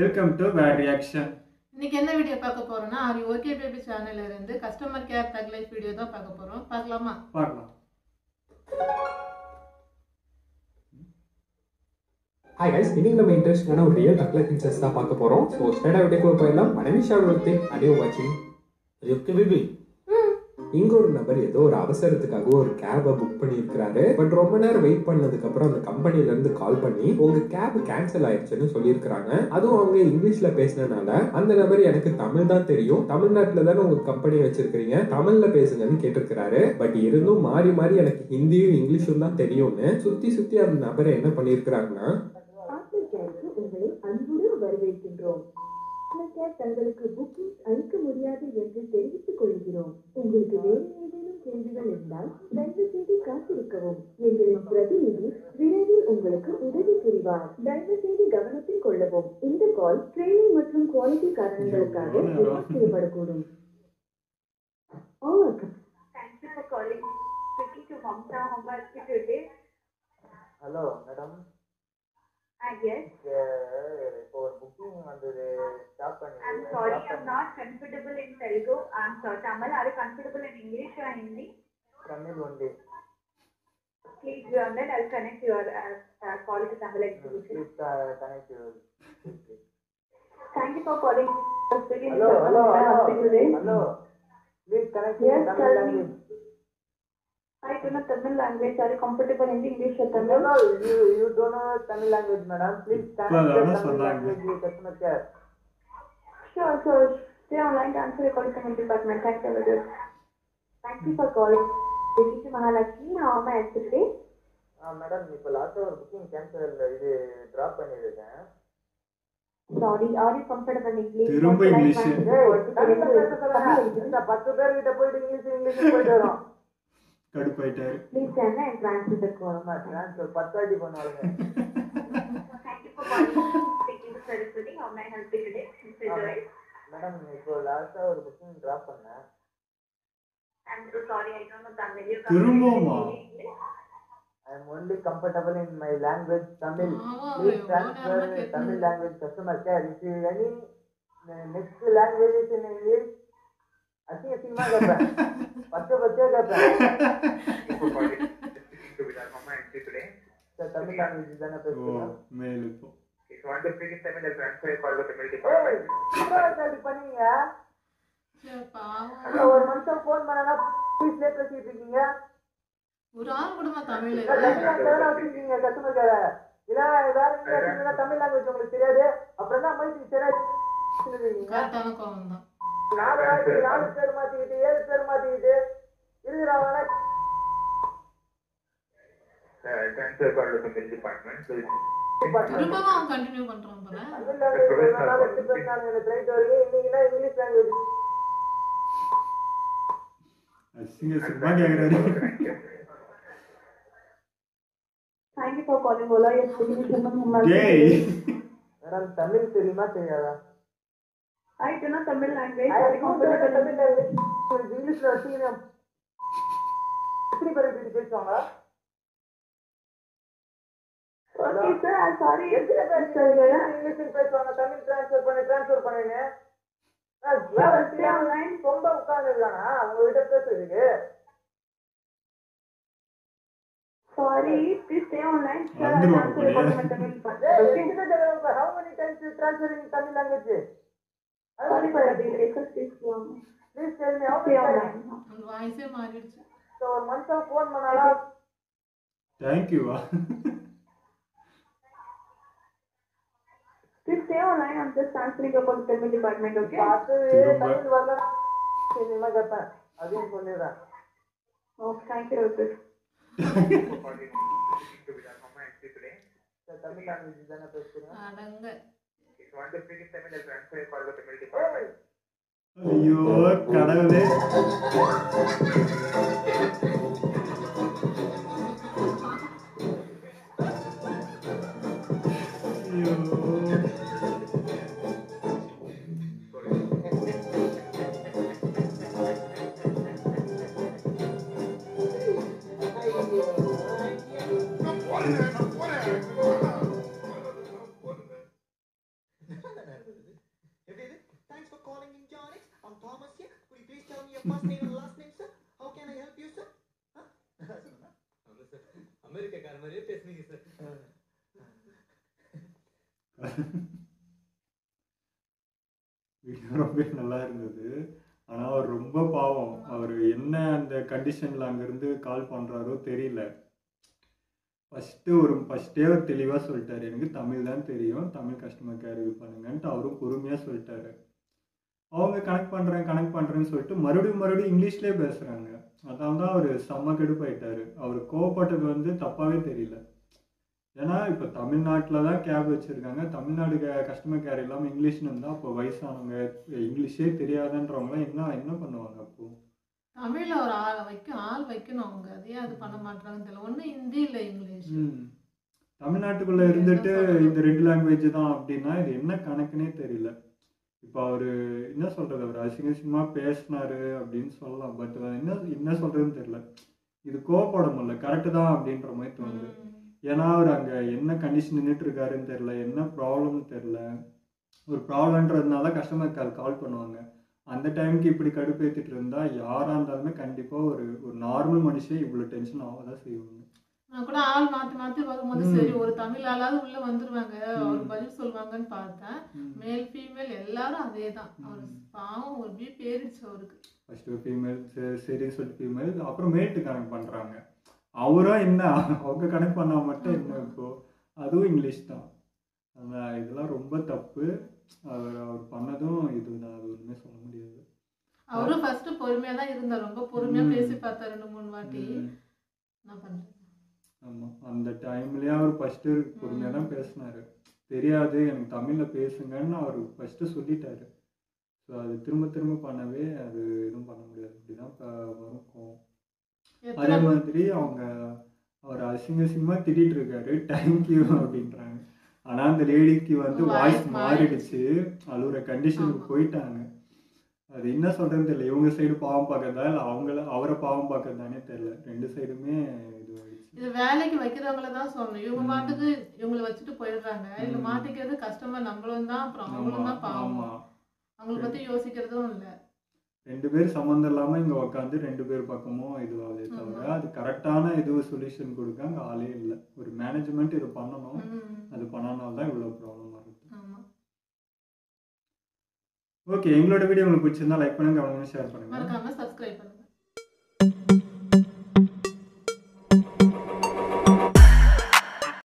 Welcome to bad reaction இன்னைக்கு என்ன video பார்க்க போறோம்னா ஆரி ஓகே பேபி சேனல்ல இருந்து customer care thug life video தான் பார்க்க போறோம் பார்க்கலாமா பார்க்கலாம் ஹாய் கைஸ் இன்னைக்கு நம்ம இன்ட்ரெஸ்டான ஒரு ரியல் டக்ல ஃபீச்சர்ஸ் தான் பார்க்க போறோம் ஸோ ஸ்டேட் வீடியோக்குள்ள போயிடலாம் மனைவிஷா ஒருத்தி அடியோ வாட்சிங் ஓகே பேபி இங்க ஒரு நபர் ஏதோ ஒரு அவசரத்துக்காக ஒரு கேபை புக் பண்ணியிருக்கிறாரு பட் ரொம்ப நேரம் வெயிட் பண்ணதுக்கு அப்புறம் அந்த கம்பெனில இருந்து கால் பண்ணி உங்க கேப் கேன்சல் ஆயிடுச்சுன்னு சொல்லியிருக்கிறாங்க அதுவும் அவங்க இங்கிலீஷ்ல பேசினனால அந்த நபர் எனக்கு தமிழ் தான் தெரியும் தமிழ்நாட்டுல தானே உங்க கம்பெனி வச்சிருக்கீங்க தமிழ்ல பேசுங்கன்னு கேட்டிருக்கிறாரு பட் இருந்தும் மாறி மாறி எனக்கு ஹிந்தியும் இங்கிலீஷும் தான் தெரியும்னு சுத்தி சுத்தி அந்த நபரை என்ன பண்ணியிருக்கிறாங்கன்னா ஆப்பிரிக்காவுக்கு உங்களை அன்புடன் வரவேற்கின்றோம் ஆப்பிரிக்கா தங்களுக்கு புக்கிங் அளிக்க முடியாது என்று தெரிவித்துக் கொள்கிறோம் உங்களுக்கு வேறு ஏதேனும் கேள்விகள் இருந்தால் தயவு செய்து காத்திருக்கவும் எங்களின் பிரதிநிதி விரைவில் உங்களுக்கு உதவி புரிவார் தயவு செய்து கவனத்தில் கொள்ளவும் இந்த கால் ட்ரெயினிங் மற்றும் குவாலிட்டி காரணங்களுக்காக ரெக்கார்ட் செய்யப்படக்கூடும் Thank you for calling. Speaking to Mamta, how may I speak today? Hello madam Ah, yes. இப்போ ஒரு புக்கிங் வந்தது ஸ்டாப் பண்ணி I'm sorry, I'm not comfortable in Telugu. I'm sorry, Tamil. Are you comfortable in English or Hindi? Tamil only Please be on that. I'll connect your uh, uh, call to Tamil exhibition. Please connect Thank you for calling. Speaking hello to hello Mamta, hello how may I speak today? Hello please connect Yes, Tamil tell me. Language I do not Tamil language. Are you comfortable in English or No, Tamil? no, you, you don't know Tamil language, madam. Please connect இப்ப the அதான Tamil சொன்னாங்க. language customer care. Sure, sure. Stay online to answer your call to Tamil department. Thank you, Vidya. Thank you for calling. Speaking to Mahalakshmi, how may I speak today? ஆ madam இப்போ லாஸ்ட்டாக ஒரு booking cancel இது drop பண்ணியிருக்கேன் Sorry, are you comfortable in English? திரும்ப Or shall I English. translate ஏய், your call to தமிழ்ல Telugu? பேச சொல்லுங்க. Tamil. இந்த பத்து பேர்கிட்ட போயிட்டு இங்கிலீஷ் இங்கிலீஷ் போயிட்டு வரோம் கடுப்பாயிட்டாரு Please send and translate the call. ஆமா ட்ரான்ஸ்ஃபர் பத்தாட்டி பண்ணுவாங்க Thank you for calling. Speaking to Saraswati, how may I help you today? Mr. Joy. Madam இப்போ லாஸ்ட்டாக ஒரு புக்கிங் ட்ராப் பண்ணேன் I'm so sorry, I don't know Tamil. You திரும்பவுமா? English? I am only comfortable in my language Tamil ஆமா, please எவ்வளவு transfer நேரமா கேட்டு Tamil language customer care if you any next language in English அசிங்க அசிங்கமாக கேட்பேன் பச்சை பச்சையாக கேட்பேன் சார் தமிழ் லாங்குவேஜ் தானே ஓ பேசுகிறோம் மேல் இப்போ ஏய் இப்படி பண்ணீங்க சே, பாவம். அங்க ஒரு மனுஷன் ஃபோன் பண்ணனா ப்ளீஸ்லே பேசிட்டு இருக்கீங்க ஒரு ஆள் கூடமா தமிழ்ல தமிழ் லாங்குவேஜ் வச்சிருக்கீங்க கஸ்டமர் கேர இல்ல வேற எங்க வச்சிருந்தீங்கன்னா தமிழ் லாங்குவேஜ் உங்களுக்கு தெரியாது அப்புறம் தான் மைக்கு தெரியாது இருக்கீங்க கரெக்டான கோவம் தான் நாலு நாளைக்கு நாலு பேர் மாத்திக்கிட்டு ஏழு பேர் மாத்திக்கிட்டு இருக்கிறவங்க transfer call to the mill department. So it's திரும்பவும் அவன் கண்டினியூ பண்றான் போல தமிழ் லாங்குவேஜ் வச்சு பேசினாங்க எனக்கு ரைட் வரைக்கும் இன்னைக்குன்னா இங்கிலீஷ் லாங்குவேஜ் அசிங்க சும்மா கேக்குறாரு Thank you for calling Ola. You're speaking to Shimon Muhammad. டேய் மேடம் தமிழ் தெரியுமா தெரியாதா I do not Tamil language. I Are you don't know comfortable Tamil language இங்கிலீஷ்ல வச்சீங்கன்னா எப்படி பேர் இப்படி பேசுவாங்க Okay, sir. I'm sorry. எத்தனை பேர் Mr. Joya. இங்கிலீஷ் பேசுவாங்க தமிழ் டிரான்ஸ்ஃபர் பண்ணி டிரான்ஸ்ஃபர் பண்ணுங்க ரொம்ப உட்கார்ந்துருக்கானா அவங்க கிட்ட பேசுறதுக்கு Sorry, please stay online. Sir, I'll வந்துருவாங்க answer your call to போலயே. my Tamil department. Okay? how many times you transfer in Tamil language? Sorry for the delay, sir. Please stay online. Please tell me how Stay many times? online. அந்த வாய்ஸே மாறிடுச்சு So ஒரு மனுஷன் phone பண்ணாலும் தேங்க்யூவா Please stay online. I'm just transferring your call to Tamil department. Okay? பார்த்து திரும்ப. தமிழ் வரல இனிமே கேட்பேன் அதையும் சொல்லிடுறேன் Okay. Thank you, Rosas. calling to the Mama and speak today. Sir Tamil language தானே பேசுறீங்க அடங்க If you want to speak in Tamil, I'll transfer call to the mill department. ஐயோ கடவுளே ஐயோ first name and last name, sir? How can I help you, sir? Huh? அமெரிக்காக்கார மாதிரியே பேசுனீங்க sir video ரொம்ப நல்லா இருந்தது ஆனால் அவர் ரொம்ப பாவம் அவர் என்ன அந்த கண்டிஷனில் அங்கேருந்து கால் பண்ணுறாரோ தெரியல ஃபஸ்ட்டு ஒரு ஃபஸ்ட்டே அவர் தெளிவாக சொல்லிட்டாரு எனக்கு தமிழ் தான் தெரியும் தமிழ் கஸ்டமர் கேர் இது பண்ணுங்கன்ட்டு அவரும் பொறுமையாக சொல்லிட்டாரு அவங்க கனெக்ட் பண்ணுறேன் கனெக்ட் பண்ணுறேன்னு சொல்லிட்டு மறுபடியும் மறுபடியும் இங்கிலீஷ்லேயே பேசுகிறாங்க அதான் தான் அவர் செம்ம கடுப்பாயிட்டாரு அவர் கோவப்பட்டது வந்து தப்பாகவே தெரியல ஏன்னா இப்போ தமிழ்நாட்டில் தான் கேப் வச்சுருக்காங்க தமிழ்நாடு கஸ்டமர் கேர் இல்லாமல் இங்கிலீஷ்னு இருந்தால் அப்போ வயசானவங்க இங்கிலீஷே தெரியாதுன்றவங்களாம் என்ன என்ன பண்ணுவாங்க அப்போ தமிழ்ல ஒரு ஆளை வைக்க ஆள் வைக்கணும் அவங்க அதையே அது பண்ண மாட்டாங்கன்னு தெரியல ஒண்ணு ஹிந்தி இல்ல இங்கிலீஷ் ம். தமிழ்நாட்டுக்குள்ள இருந்துட்டு இந்த ரெண்டு லாங்குவேஜ் தான் அப்படின்னா இது என்ன கணக்குனே தெரியல இப்போ அவரு என்ன சொல்றது அவர் அசிங்க அசிங்கமா பேசினாரு அப்படின்னு சொல்லலாம் பட் என்ன என்ன சொல்றதுன்னு தெரியல இது கோவப்பட முடியல கரெக்டு தான் அப்படின்ற மாதிரி தோணுது ஏன்னா அவர் அங்க என்ன கண்டிஷன் நின்றுட்டு இருக்காருன்னு தெரியல என்ன ப்ராப்ளம்னு தெரியல ஒரு ப்ராப்ளம்ன்றதுனால கஸ்டமர் கேர் கால் பண்ணுவாங்க அந்த டைமுக்கு இப்படி கடுப்பேத்திட்டு இருந்தா யாரா இருந்தாலுமே கண்டிப்பா ஒரு ஒரு நார்மல் மனுஷன் இவ்வளவு டென்ஷன் ஆகதான் செய்வாங்க நான் கூட ஆள் மாத்தி மாத்தி வரும்போது ம். சரி ஒரு தமிழ் ஆளாவது உள்ள வந்துருவாங்க அவர் ம். பதில் சொல்லுவாங்கன்னு பார்த்தேன் மேல் ஃபீமேல் எல்லாரும் அதே தான் அவர் ம். பாவம் ஒரு பிபி ஏறிடுச்சு அவருக்கு ஃபர்ஸ்ட் ஃபீமேல் சரின்னு சொல்லிட்டு ஃபீமேல் அப்புறம் மேட்டு கனெக்ட் பண்றாங்க அவரும் என்ன அவங்க கனெக்ட் பண்ணா மட்டும் என்ன இப்போ அதுவும் இங்கிலீஷ் தான் அந்த இதெல்லாம் ரொம்ப தப்பு அவர் அவர் பண்ணதும் இது நான் அது ஒண்ணுமே சொல்ல முடியாது அவரும் ஃபர்ஸ்ட் பொறுமையா தான் இருந்தார் ரொம்ப பொறுமையா ம். பேசி பார்த்தார் ரெண்டு மூணு வாட்டி ம். என்ன பண்றது ஆமா அந்த டைம்லயே அவர் ஃபர்ஸ்ட் பொறுமையா தான் பேசினாரு தெரியாது எனக்கு தமிழ்ல பேசுங்கன்னு அவர் ஃபர்ஸ்ட் சொல்லிட்டாரு ஸோ அது திரும்ப திரும்ப பண்ணவே அது எதுவும் பண்ண முடியாது இப்படிதான் ப- வரும் கோவம் அதே எத்தனை மாதிரி அவங்க அவர் அசிங்க அசிங்கமா திட்டிட்டு இருக்காரு தேங்க்யூ அப்படின்றாங்க ஆனா அந்த லேடிக்கு வந்து Voice வாய்ஸ் மாறிடுச்சு. மாறிடுச்சு அழுகுற கண்டிஷனுக்கு ஆமா. போயிட்டாங்க அது என்ன சொல்றதுன்னு தெரியல இவங்க சைடு பாவம் பார்க்கறதா இல்லை அவங்கள அவரை பாவம் பார்க்கறதானே தெரியல ரெண்டு சைடுமே இது ஆயிடுச்சு இது வேலைக்கு வைக்கிறவங்கள தான் சொல்லணும் இவங்க ம். மாட்டுக்கு இவங்களை வச்சுட்டு போயிடுறாங்க இதுல ம். மாட்டிக்கிறது கஸ்டமர் நம்மளும் தான் அப்புறம் ஆமா அவங்களும் தான் பாவம் ஆமா அவங்கள பத்தி யோசிக்கிறதும் இல்ல ரெண்டு பேர் சம்மந்தம் இல்லாம இங்க உட்காந்து ரெண்டு பேர் பக்கமும் இதுவாகுதே தவிர ஆமா. அது கரெக்டான இது சொல்யூஷன் கொடுக்க அங்க ஆளே இல்லை ஒரு மேனேஜ்மெண்ட் இது பண்ணணும் ம். அது பண்ணனால தான் இவ்வளவு ப்ராப்ளம் வருது ஆமா ஓகே எங்களோட வீடியோ உங்களுக்கு பிடிச்சிருந்தா லைக் பண்ணுங்க கமெண்ட் ஷேர் பண்ணுங்க மறக்காம சப்ஸ்கிரைப் பண்ணுங்க